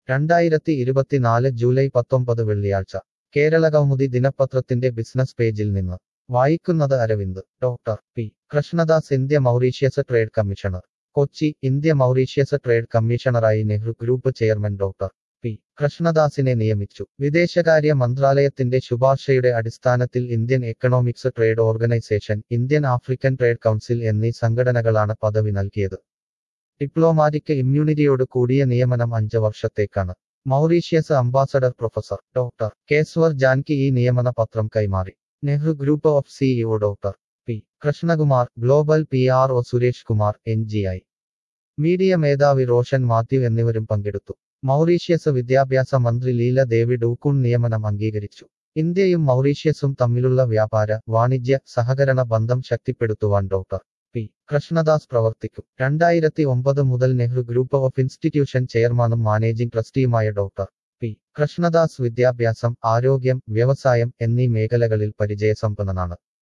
രണ്ടായിരത്തി ഇരുപത്തിനാല് ജൂലൈ പത്തൊമ്പത് വെള്ളിയാഴ്ച കേരളകൗമുദി ദിനപത്രത്തിന്റെ ബിസിനസ് പേജിൽ നിന്ന് വായിക്കുന്നത് Aravind doctor P Krishnadas India Mauritius trade commissioner Kochi India Mauritius trade കമ്മീഷണറായി Nehru group chairman doctor P കൃഷ്ണദാസിനെ നിയമിച്ചു വിദേശകാര്യ മന്ത്രാലയത്തിന്റെ ശുപാർശയുടെ അടിസ്ഥാനത്തിൽ Indian economics trade organisation Indian African trade council എന്നീ സംഘടനകളാണ് പദവി നൽകിയത് ഡിപ്ലോമാറ്റിക് ഇമ്മ്യൂണിറ്റിയോട് കൂടിയ നിയമനം അഞ്ച് വർഷത്തേക്കാണ് Mauritius ambassador professor doctor Keswar Jankee ഈ നിയമന പത്രം കൈമാറി Nehru group of CEO doctor P Krishnakumar global P R O Suresh Kumar N G I media മേധാവി റോഷൻ മാത്യു എന്നിവരും പങ്കെടുത്തു മൗറീഷ്യസ് വിദ്യാഭ്യാസ മന്ത്രി ലീല ദേവി ഡൂക്കൂൺ നിയമനം അംഗീകരിച്ചു ഇന്ത്യയും മൗറീഷ്യസും തമ്മിലുള്ള വ്യാപാര വാണിജ്യ സഹകരണ ബന്ധം ശക്തിപ്പെടുത്തുവാൻ ഡോക്ടർ പി കൃഷ്ണദാസ് പ്രവർത്തിക്കും രണ്ടായിരത്തി ഒമ്പത് മുതൽ നെഹ്റു ഗ്രൂപ്പ് ഓഫ് ഇൻസ്റ്റിറ്റ്യൂഷൻ ചെയർമാനും മാനേജിംഗ് ട്രസ്റ്റിയുമായ ഡോക്ടർ പി കൃഷ്ണദാസ് വിദ്യാഭ്യാസം ആരോഗ്യം വ്യവസായം എന്നീ മേഖലകളിൽ പരിചയസമ്പന്നനാണ്